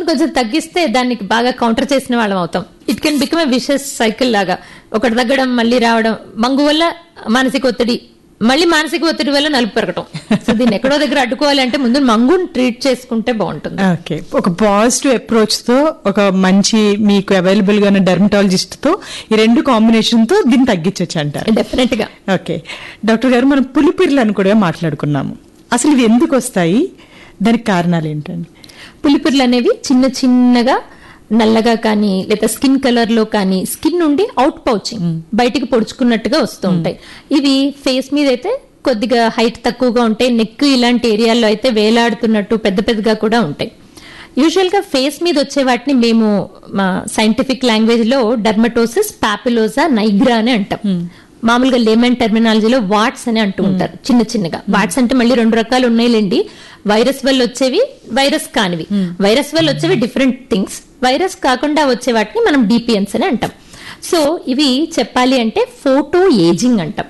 కొంచెం తగ్గిస్తే దానికి బాగా కౌంటర్ చేసిన వాళ్ళం అవుతాం it can become a vicious cycle లాగా ఒకటి తగ్గడం మళ్ళీ రావడం మంగు వల్ల మానసిక ఒత్తిడి మళ్ళీ మానసిక ఒత్తిడి వల్ల నలుపు పెరగటం సో దీన్ని ఎక్కడో దగ్గర అడ్డుకోవాలి అంటే ముందు మంగుని ట్రీట్ చేసుకుంటే బాగుంటుంది ఓకే ఒక పాజిటివ్ అప్రోచ్ తో ఒక మంచి మీకు అవైలబుల్ గా ఉన్న డెర్మటాలజిస్ట్ తో ఈ రెండు కాంబినేషన్ తో దీన్ని తగ్గించవచ్చు అంటారు డెఫినెట్ గా ఓకే డాక్టర్ గారు మనం పులిపిర్లను కూడా మాట్లాడుకున్నాము అసలు ఇవి ఎందుకు వస్తాయి దానికి కారణాలు ఏంటండి పులిపిర్లు అనేవి చిన్న చిన్నగా నల్లగా కానీ లేదా స్కిన్ కలర్ లో కానీ స్కిన్ నుండి అవుట్ పౌచింగ్ బయటికి పొడుచుకున్నట్టుగా వస్తూ ఉంటాయి ఇవి ఫేస్ మీద అయితే కొద్దిగా హైట్ తక్కువగా ఉంటాయి నెక్ ఇలాంటి ఏరియాల్లో అయితే వేలాడుతున్నట్టు పెద్ద పెద్దగా కూడా ఉంటాయి యూజువల్ గా ఫేస్ మీద వచ్చే వాటిని మేము మా సైంటిఫిక్ లాంగ్వేజ్ లో డర్మటోసిస్ పాపిలోజా నైగ్రా అని అంటాం మామూలుగా లేమన్ టెర్మినాలజీలో వాట్స్ అని అంటూ ఉంటారు చిన్న చిన్నగా వాట్స్ అంటే మళ్ళీ రెండు రకాలు ఉన్నాయిలేండి వైరస్ వల్ల వచ్చేవి వైరస్ కానివి వైరస్ వల్ల వచ్చేవి డిఫరెంట్ థింగ్స్ వైరస్ కాకుండా వచ్చే వాటిని మనం డిపిఎన్స్ అని అంటాం సో ఇవి చెప్పాలి అంటే ఫోటో ఏజింగ్ అంటాం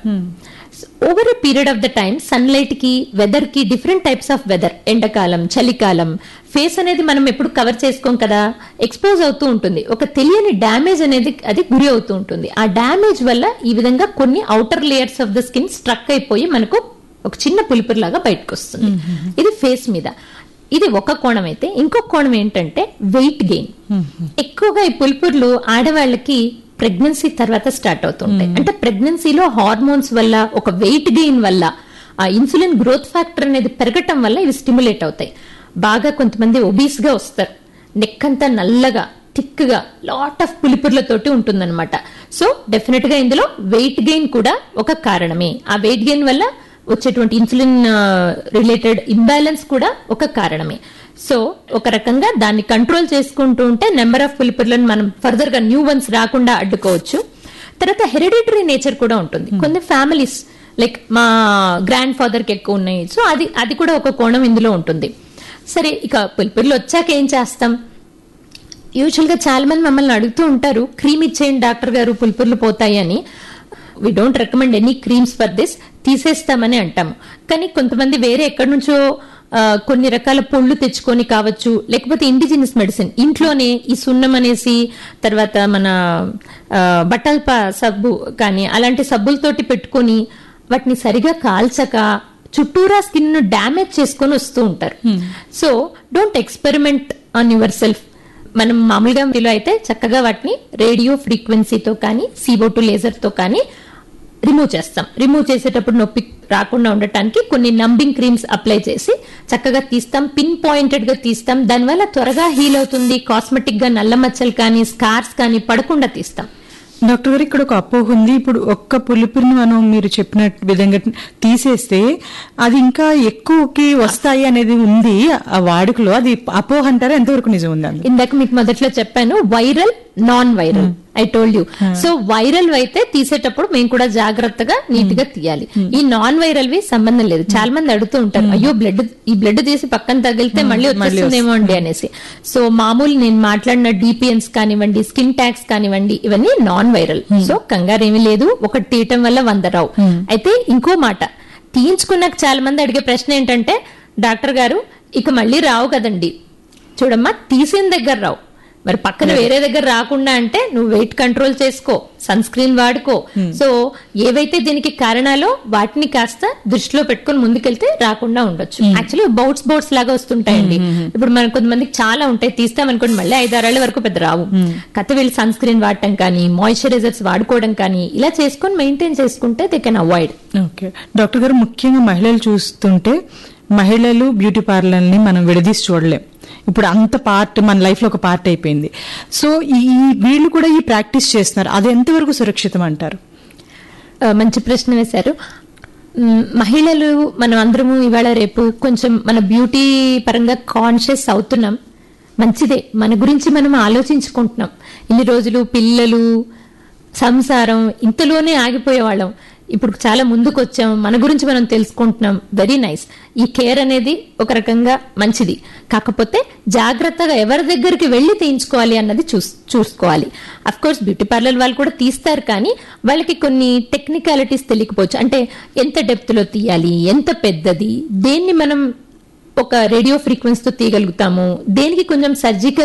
over a period of the time sunlight కి వెదర్ కి డిఫరెంట్ టైప్స్ ఆఫ్ వెదర్ ఎండాకాలం చలికాలం ఫేస్ అనేది మనం ఎప్పుడు కవర్ చేసుకోం కదా ఎక్స్పోజ్ అవుతూ ఉంటుంది ఒక తెలియని డ్యామేజ్ అనేది అది గురి అవుతూ ఉంటుంది ఆ డ్యామేజ్ వల్ల ఈ విధంగా కొన్ని outer layers of the skin struck అయిపోయి మనకు ఒక చిన్న పులిపురు లాగా బయటకు వస్తుంది ఇది ఫేస్ మీద ఇది ఒక కోణం అయితే ఇంకొక కోణం ఏంటంటే వెయిట్ గెయిన్ ఎక్కువగా ఈ పులిపుర్లు ఆడవాళ్ళకి ప్రెగ్నెన్సీ తర్వాత స్టార్ట్ అవుతుంటాయి అంటే ప్రెగ్నెన్సీలో హార్మోన్స్ వల్ల ఒక వెయిట్ గెయిన్ వల్ల ఆ ఇన్సులిన్ గ్రోత్ ఫ్యాక్టర్ అనేది పెరగటం వల్ల ఇవి స్టిమ్యులేట్ అవుతాయి బాగా కొంతమంది ఒబీస్ గా వస్తారు నెక్ అంతా నల్లగా థిక్ గా లాట్ ఆఫ్ పులిపుర్లతోటి ఉంటుందన్నమాట సో డెఫినెట్ గా ఇందులో వెయిట్ గెయిన్ కూడా ఒక కారణమే ఆ వెయిట్ గెయిన్ వల్ల వచ్చేటువంటి ఇన్సులిన్ రిలేటెడ్ ఇంబ్యాలెన్స్ కూడా ఒక కారణమే సో ఒక రకంగా దాన్ని కంట్రోల్ చేసుకుంటూ ఉంటే నెంబర్ ఆఫ్ పులిపుర్లను మనం ఫర్దర్ గా న్యూ వన్స్ రాకుండా అడ్డుకోవచ్చు తర్వాత హెరిడిటరీ నేచర్ కూడా ఉంటుంది కొన్ని ఫ్యామిలీస్ లైక్ మా గ్రాండ్ ఫాదర్ కి ఎక్కువ ఉన్నాయి సో అది అది కూడా ఒక కోణం ఇందులో ఉంటుంది సరే ఇక పులిపుర్లు వచ్చాక ఏం చేస్తాం యూజువల్ గా చాలా మంది మమ్మల్ని అడుగుతూ ఉంటారు క్రీమ్ ఇచ్చేయండి డాక్టర్ గారు పులిపుర్లు పోతాయి అని we don't recommend any creams for this తీసేస్తామని అంటాము కానీ కొంతమంది వేరే ఎక్కడి నుంచో ఆ, కొన్ని రకాల పొళ్ళు తెచ్చుకొని కావచ్చు లేకపోతే ఇండిజినస్ మెడిసిన్ ఇంట్లోనే ఈ సున్నం అనేసి తర్వాత మన ఆ, బట్టల ప- సబ్బు కానీ అలాంటి సబ్బులతోటి పెట్టుకొని వాటిని సరిగా కాల్చక చుట్టూరా స్కిన్ ను డ్యామేజ్ చేసుకొని వస్తూ ఉంటారు so don't experiment on yourself మనం మామూలుగా వీళ్ళు అయితే చక్కగా వాటిని రేడియో ఫ్రీక్వెన్సీతో కానీ సీబో టూ లేజర్ తో కానీ రిమూవ్ చేస్తాం రిమూవ్ చేసేటప్పుడు నొప్పి రాకుండా ఉండటానికి కొన్ని నంబింగ్ క్రీమ్స్ అప్లై చేసి చక్కగా తీస్తాం పిన్ పాయింటెడ్ గా తీస్తాం దానివల్ల త్వరగా హీల్ అవుతుంది కాస్మెటిక్ గా నల్ల మచ్చలు కానీ స్కార్స్ కానీ పడకుండా తీస్తాం డాక్టర్ గారు ఇక్కడ ఒక అపోహ ఉంది ఇప్పుడు ఒక్క పులిపిరిని మనం మీరు చెప్పిన విధంగా తీసేస్తే అది ఇంకా ఎక్కువకి వస్తాయి అనేది ఉంది ఆ వాడుకలో అది అపోహ అంటారా ఎంతవరకు నిజం ఉంది అందులో ఇందాక మీకు మొదట్లో చెప్పాను viral non viral I told you so viral అయితే తీసేటప్పుడు మేము కూడా జాగ్రత్తగా నీట్ గా తీయాలి ఈ నాన్ వైరల్ వి సంబంధం లేదు చాలా మంది అడుగుతూ ఉంటారు అయ్యో బ్లడ్ ఈ బ్లడ్ తీసి పక్కన తగిలితే మళ్ళీ వచ్చేస్తుందేమో అండి అనేసి సో మామూలు నేను మాట్లాడిన డిపిఎన్స్ కానివ్వండి స్కిన్ ట్యాక్స్ కానివ్వండి ఇవన్నీ నాన్ వైరల్ సో కంగారేమీ లేదు ఒకటి తీయటం వల్ల వంద రావు అయితే ఇంకో మాట తీయించుకున్నాక చాలా మంది అడిగే ప్రశ్న ఏంటంటే డాక్టర్ గారు ఇక మళ్ళీ రావు కదండి చూడమ్మా తీసిన దగ్గర రావు మరి పక్కన వేరే దగ్గర రాకుండా అంటే నువ్వు వెయిట్ కంట్రోల్ చేసుకో సన్ స్క్రీన్ వాడుకో సో ఏవైతే దీనికి కారణాలో వాటిని కాస్త దృష్టిలో పెట్టుకొని ముందుకెళ్తే రాకుండా ఉండొచ్చు యాక్చువల్లీ బౌట్స్ బౌట్స్ లాగా వస్తుంటాయండి ఇప్పుడు మన కొంతమందికి చాలా ఉంటాయి తీస్తామనుకోండి మళ్ళీ ఐదారేళ్ల వరకు పెద్ద రావు కథ వీళ్ళు సన్ స్క్రీన్ వాడటం కానీ మాయిశ్చరైజర్స్ వాడుకోవడం కానీ ఇలా చేసుకొని మెయింటైన్ చేసుకుంటే they can avoid okay doctor గారు ముఖ్యంగా మహిళలు చూస్తుంటే మహిళలు బ్యూటీ పార్లర్ని మనం విడదీసి చూడలేం ఇప్పుడు అంత పార్ట్ మన లైఫ్ లో ఒక పార్ట్ అయిపోయింది సో ఈ ఈ వీళ్ళు కూడా ఈ ప్రాక్టీస్ చేస్తున్నారు అది ఎంతవరకు సురక్షితం అంటారు ఆ, మంచి ప్రశ్న వేశారు మ్, మహిళలు మనం అందరము ఇవాళ రేపు కొంచెం మన బ్యూటీ పరంగా కాన్షియస్ అవుతున్నాం మంచిదే మన గురించి మనం ఆలోచించుకుంటున్నాం ఇన్ని రోజులు పిల్లలు సంసారం ఇంతలోనే ఆగిపోయేవాళ్ళం ఇప్పుడు చాలా ముందుకు వచ్చాం మన గురించి మనం తెలుసుకుంటున్నాం వెరీ నైస్ ఈ కేర్ అనేది ఒక రకంగా మంచిది కాకపోతే జాగ్రత్తగా ఎవరి దగ్గరికి వెళ్లి తీయించుకోవాలి అన్నది చూస్ చూసుకోవాలి అఫ్ కోర్స్ బ్యూటీ పార్లర్ వాళ్ళు కూడా తీస్తారు కానీ వాళ్ళకి కొన్ని టెక్నికాలిటీస్ తెలియకపోవచ్చు అంటే ఎంత డెప్త్ లో తీయాలి ఎంత పెద్దది దేన్ని మనం ఒక రేడియో ఫ్రీక్వెన్సీతో తీయగలుగుతాము దేనికి కొంచెం సర్జికల్